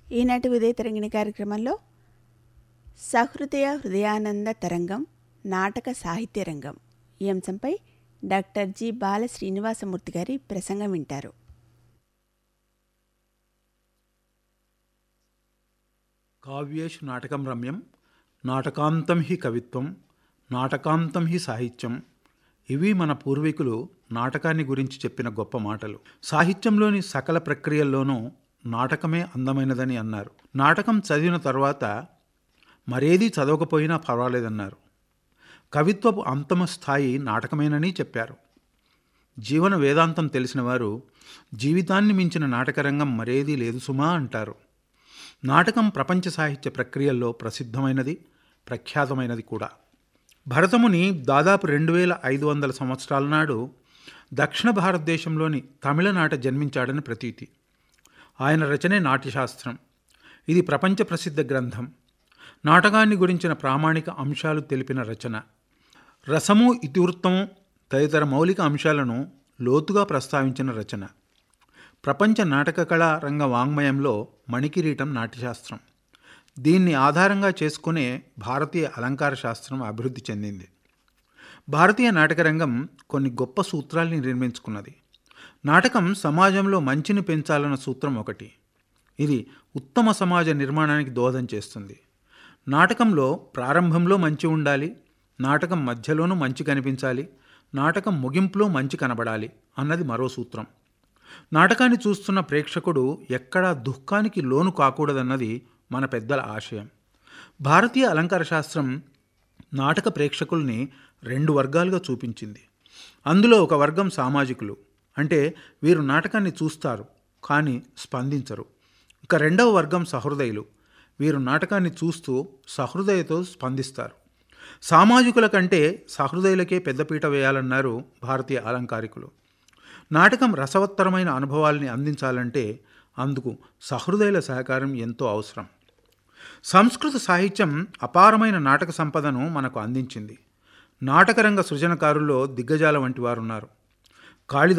ఈనాటి ఉదయ తరంగిణి కార్యక్రమంలో సహృదయ హృదయానంద తరంగం నాటక సాహిత్య రంగం ఈ అంశంపై డాక్టర్ జి బాల శ్రీనివాసమూర్తి గారి ప్రసంగం వింటారు కావ్యేషు నాటకం రమ్యం నాటకాంతం హి కవిత్వం నాటకాంతం హి సాహిత్యం ఇవి మన పూర్వీకులు నాటకాన్ని గురించి చెప్పిన గొప్ప మాటలు సాహిత్యంలోని సకల ప్రక్రియల్లోనూ నాటకమే అందమైనదని అన్నారు నాటకం చదివిన తర్వాత మరేదీ చదవకపోయినా పర్వాలేదన్నారు కవిత్వపు అంతమ స్థాయి నాటకమేనని చెప్పారు జీవన వేదాంతం తెలిసిన వారు జీవితాన్ని మించిన నాటకరంగం మరేదీ లేదు సుమా అంటారు నాటకం ప్రపంచ సాహిత్య ప్రక్రియల్లో ప్రసిద్ధమైనది ప్రఖ్యాతమైనది కూడా భరతముని దాదాపు రెండు వేల ఐదు వందల సంవత్సరాల నాడు దక్షిణ భారతదేశంలోని తమిళనాట జన్మించాడని ప్రతీతి ఆయన రచనే నాట్యశాస్త్రం ఇది ప్రపంచ ప్రసిద్ధ గ్రంథం నాటకాన్ని గురించిన ప్రామాణిక అంశాలు తెలిపిన రచన రసము ఇతివృత్తము తదితర మౌలిక అంశాలను లోతుగా ప్రస్తావించిన రచన ప్రపంచ నాటక కళా రంగ వాంగ్మయంలో మణికిరీటం నాట్యశాస్త్రం దీన్ని ఆధారంగా చేసుకునే భారతీయ అలంకార శాస్త్రం అభివృద్ధి చెందింది భారతీయ నాటకరంగం కొన్ని గొప్ప సూత్రాల్ని నిర్మించుకున్నది నాటకం సమాజంలో మంచిని పెంచాలన్న సూత్రం ఒకటి ఇది ఉత్తమ సమాజ నిర్మాణానికి దోహదం చేస్తుంది నాటకంలో ప్రారంభంలో మంచి ఉండాలి నాటకం మధ్యలోనూ మంచి కనిపించాలి నాటకం ముగింపులో మంచి కనబడాలి అన్నది మరో సూత్రం నాటకాన్ని చూస్తున్న ప్రేక్షకుడు ఎక్కడా దుఃఖానికి లోను కాకూడదన్నది మన పెద్దల ఆశయం భారతీయ అలంకార శాస్త్రం నాటక ప్రేక్షకుల్ని రెండు వర్గాలుగా చూపించింది అందులో ఒక వర్గం సామాజికులు అంటే వీరు నాటకాన్ని చూస్తారు కానీ స్పందించరు ఇక రెండవ వర్గం సహృదయులు వీరు నాటకాన్ని చూస్తూ సహృదయతో స్పందిస్తారు సామాజికుల కంటే సహృదయులకే పెద్దపీట వేయాలన్నారు భారతీయ అలంకారికులు నాటకం రసవత్తరమైన అనుభవాల్ని అందించాలంటే అందుకు సహృదయుల సహకారం ఎంతో అవసరం సంస్కృత సాహిత్యం అపారమైన నాటక సంపదను మనకు అందించింది నాటకరంగ సృజనకారుల్లో దిగ్గజాల వంటి వారున్నారు కాళిదాసు